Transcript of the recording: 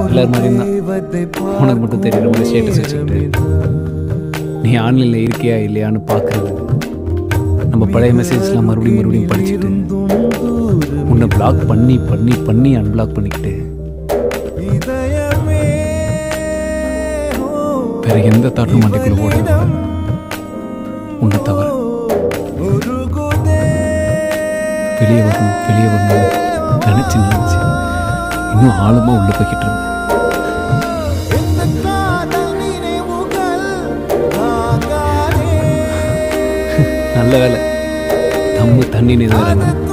எல்லார் மாதிரியும் தான் உனக்கு மட்டும் தெரியுற மாதிரி ஸ்டேட்டஸ் வச்சுக்கிட்டு நீ ஆன்லைனில் இருக்கியா இல்லையான்னு பார்க்குறது நம்ம பழைய மெசேஜ்லாம் மறுபடியும் மறுபடியும் படிச்சுட்டு உன்னை பிளாக் பண்ணி பண்ணி பண்ணி அன்பிளாக் பண்ணிக்கிட்டு வேற எந்த தாட்டும் மண்டைக்குள்ள ஓடுறது உன்னை தவிர வெளியே வரணும் வெளியே வரணும் நினச்சி நினச்சி இன்னும் ஆழமாக உள்ள போய்கிட்டு இருந்தேன் நல்ல வேலை நம்ம தண்ணி நிறுவனம்